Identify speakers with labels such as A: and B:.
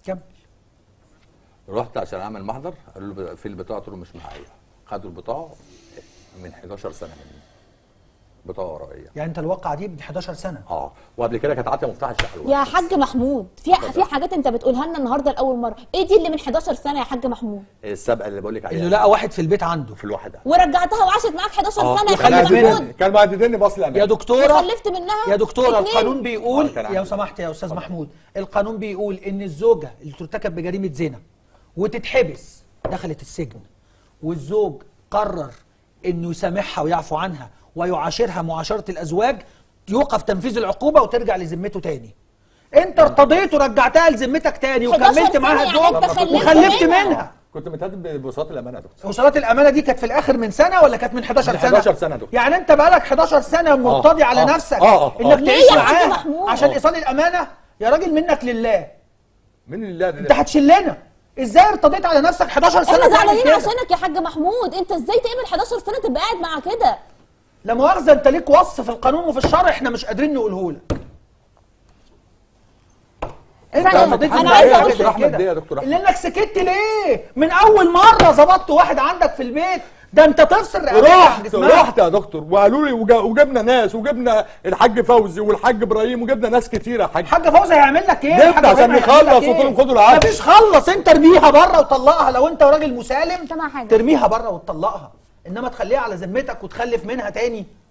A: كمل
B: رحت عشان اعمل محضر قالوا له في البطاقه قلت له مش معايا خدوا البطاقه من 11 سنه مني بطاقه ورقيه
A: يعني انت الواقعه دي من 11 سنه
B: اه وقبل كده كانت عاطيه مفتاح الشقه
C: يا حاج محمود في في حاجات انت بتقولها لنا النهارده لاول مره ايه دي اللي من 11 سنه يا حاج محمود
B: السابقه اللي بقول لك عليها
A: اللي لقى واحد في البيت عنده
B: في الواحده
C: ورجعتها وعاشت معاك 11
B: آه،
C: سنه يا
A: وخلي
C: حاج
A: بالك.
C: محمود
D: كان مهددني باص الامان
A: يا دكتوره
C: وخلفت منها
A: يا دكتوره
C: اتنين.
A: القانون بيقول
B: آه، كان
A: يا
B: عندي.
A: سمحت يا استاذ محمود القانون بيقول ان الزوجه اللي ترتكب بجريمه زنا وتتحبس دخلت السجن والزوج قرر انه يسامحها ويعفو عنها ويعاشرها معاشره الازواج يوقف تنفيذ العقوبه وترجع لذمته تاني انت ارتضيت ورجعتها لذمتك تاني
C: 11
A: وكملت
C: سنة
A: معاها
C: يعني
A: الزوج
C: انت خلفت
A: وخلفت
C: منها.
A: منها
D: كنت متهدد بوصلات الامانه يا دكتور
A: وصلات الامانه دي كانت في الاخر من سنه ولا كانت من 11
D: من
A: سنه
D: 11 سنة يا دكتور.
A: يعني انت بقالك 11 سنه مرتضي على
D: آه،
A: نفسك
D: آه، آه،
A: انك
D: آه.
A: تعيش
C: ليه يا حاج
A: معاها
C: محمود؟
A: عشان
D: آه.
A: ايصال الامانه يا راجل منك لله
D: من الله
A: انت هتشلنا ازاي ارتضيت على نفسك 11 سنه
C: احنا
A: تعمل
C: زعلانين
A: كده؟
C: عشانك يا حاج محمود انت ازاي تقبل 11 سنه تبقى قاعد مع كده
A: لا مؤاخذه انت ليك وصف في القانون وفي الشرع احنا مش قادرين نقوله لك انت
C: فعلا.
A: ارتضيت
C: أنا
A: على
C: عايزة
A: حاجة
C: أقول
A: زي
D: دكتور أحمد
A: كده.
D: ليه يا دكتور أحمد؟
A: لانك سكت ليه من اول مره ظبطت واحد عندك في البيت ده انت تفصل رقبتك عن
D: رحت
A: جسمها.
D: رحت يا دكتور وقالوا لي وجا- وجبنا ناس وجبنا الحاج فوزي والحاج ابراهيم وجبنا ناس كتيره يا حاج
A: الحاج فوزي هيعمل لك ايه؟
D: جبنا
A: الحاج
D: عشان
A: فوزي هيعمل لك
D: نخلص
A: إيه؟
D: وقلت لهم خدوا العقد.
A: مفيش خلص انت ارميها بره وطلقها لو انت راجل مسالم
C: سامع حاجة.
A: ترميها بره وتطلقها انما تخليها على ذمتك وتخلف منها تاني